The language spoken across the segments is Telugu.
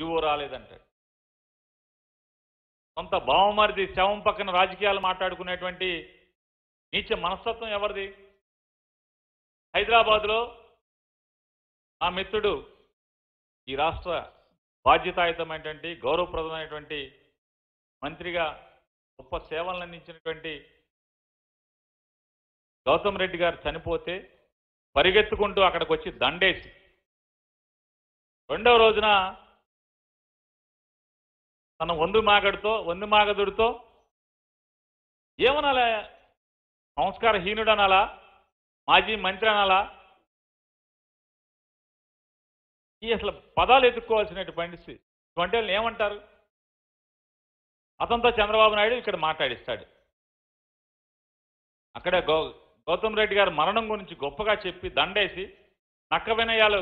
జీవో రాలేదంటాడు సొంత బావమరిది శవం పక్కన రాజకీయాలు మాట్లాడుకునేటువంటి నీచ మనస్తత్వం ఎవరిది హైదరాబాద్లో ఆ మిత్రుడు ఈ రాష్ట్ర బాధ్యతాయుతమైనటువంటి గౌరవప్రదమైనటువంటి మంత్రిగా గొప్ప సేవలను అందించినటువంటి గౌతమ్ రెడ్డి గారు చనిపోతే పరిగెత్తుకుంటూ అక్కడికి వచ్చి దండేసి రెండవ రోజున తన వందు మాగడితో వందు మాగదుడితో ఏమనాలా సంస్కారహీనుడు అనాలా మాజీ మంత్రి అనాలా ఈ అసలు పదాలు ఎత్తుక్కోవాల్సినటువంటి పరిస్థితి ఇటువంటి వాళ్ళని ఏమంటారు అతనితో చంద్రబాబు నాయుడు ఇక్కడ మాట్లాడిస్తాడు అక్కడే గౌ గౌతమ్ రెడ్డి గారి మరణం గురించి గొప్పగా చెప్పి దండేసి నక్క వినయాలు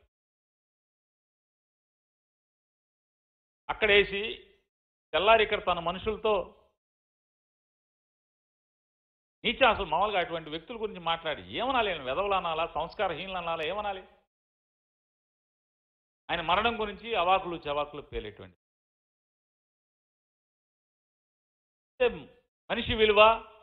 అక్కడేసి తెల్లారి ఇక్కడ తన మనుషులతో నీచ అసలు మామూలుగా అటువంటి వ్యక్తుల గురించి మాట్లాడి ఏమనాలి ఆయన వెధవలు అనాలా సంస్కారహీనులు అనాలా ఏమనాలి ఆయన మరణం గురించి అవాకులు చవాకులు పేలేటువంటి అంటే మనిషి విలువ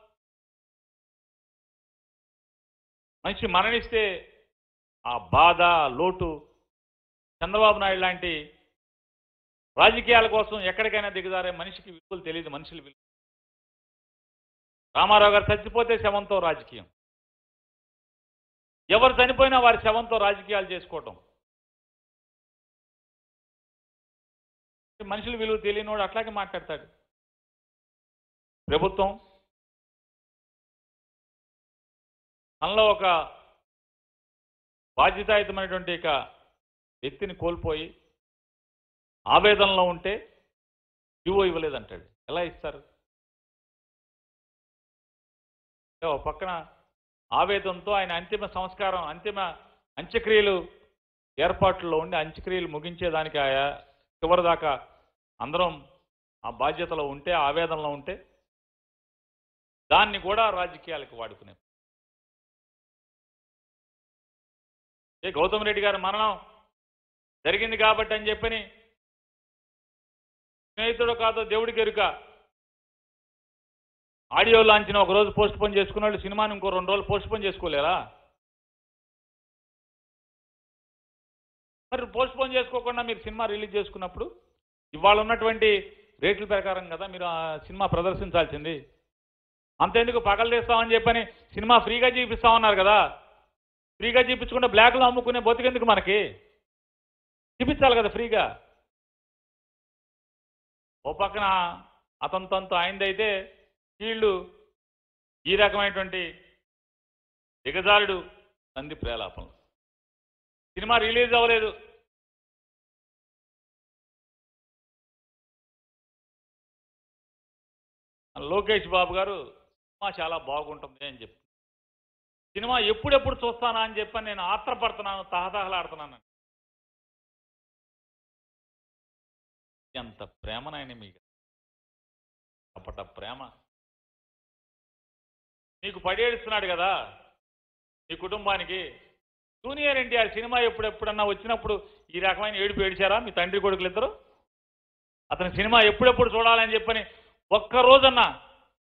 మనిషి మరణిస్తే ఆ బాధ ఆ లోటు చంద్రబాబు నాయుడు లాంటి రాజకీయాల కోసం ఎక్కడికైనా దిగజారే మనిషికి విలువలు తెలియదు మనుషుల విలువ రామారావు గారు చచ్చిపోతే శవంతో రాజకీయం ఎవరు చనిపోయినా వారి శవంతో రాజకీయాలు చేసుకోవటం మనుషుల విలువ తెలియనోడు అట్లాగే మాట్లాడతాడు ప్రభుత్వం మనలో ఒక బాధ్యతాయుతమైనటువంటి ఇక వ్యక్తిని కోల్పోయి ఆవేదనలో ఉంటే జీవో ఇవ్వలేదంటాడు ఎలా ఇస్తారు అంటే ఒక పక్కన ఆవేదనతో ఆయన అంతిమ సంస్కారం అంతిమ అంత్యక్రియలు ఏర్పాట్లలో ఉండి అంత్యక్రియలు ముగించేదానికి ఆయా చివరి దాకా అందరం ఆ బాధ్యతలో ఉంటే ఆవేదనలో ఉంటే దాన్ని కూడా రాజకీయాలకు వాడుకునే ఏ గౌతమ్ రెడ్డి గారి మరణం జరిగింది కాబట్టి అని చెప్పని స్నేహితుడు కాదో దేవుడికి ఎరుక ఆడియో లాంచిన ఒక రోజు పోస్ట్ పోన్ చేసుకున్న వాళ్ళు సినిమాని ఇంకో రెండు రోజులు పోస్ట్ పోన్ చేసుకోలేరా మరి పోస్ట్ పోన్ చేసుకోకుండా మీరు సినిమా రిలీజ్ చేసుకున్నప్పుడు ఇవాళ ఉన్నటువంటి రేట్ల ప్రకారం కదా మీరు ఆ సినిమా ప్రదర్శించాల్సింది అంతెందుకు పగలు తీస్తామని చెప్పని సినిమా ఫ్రీగా చూపిస్తామన్నారు కదా ఫ్రీగా చూపించకుండా బ్లాక్లో అమ్ముకునే బతికెందుకు మనకి చూపించాలి కదా ఫ్రీగా ఓ పక్కన అతని తనతో ఆయనదైతే వీళ్ళు ఈ రకమైనటువంటి దిగజారుడు నంది ప్రేలాపం సినిమా రిలీజ్ అవ్వలేదు లోకేష్ బాబు గారు సినిమా చాలా బాగుంటుంది అని చెప్పి సినిమా ఎప్పుడెప్పుడు చూస్తానా అని చెప్పని నేను ఆత్రపడుతున్నాను తహతహలాడుతున్నాను ఎంత ప్రేమనైనా మీకు అప్పట ప్రేమ నీకు పడేడుస్తున్నాడు కదా నీ కుటుంబానికి జూనియర్ ఎన్టీఆర్ సినిమా ఎప్పుడెప్పుడన్నా వచ్చినప్పుడు ఈ రకమైన ఏడుపు ఏడిచారా మీ తండ్రి కొడుకులు ఇద్దరు అతని సినిమా ఎప్పుడెప్పుడు చూడాలని చెప్పని ఒక్క రోజన్నా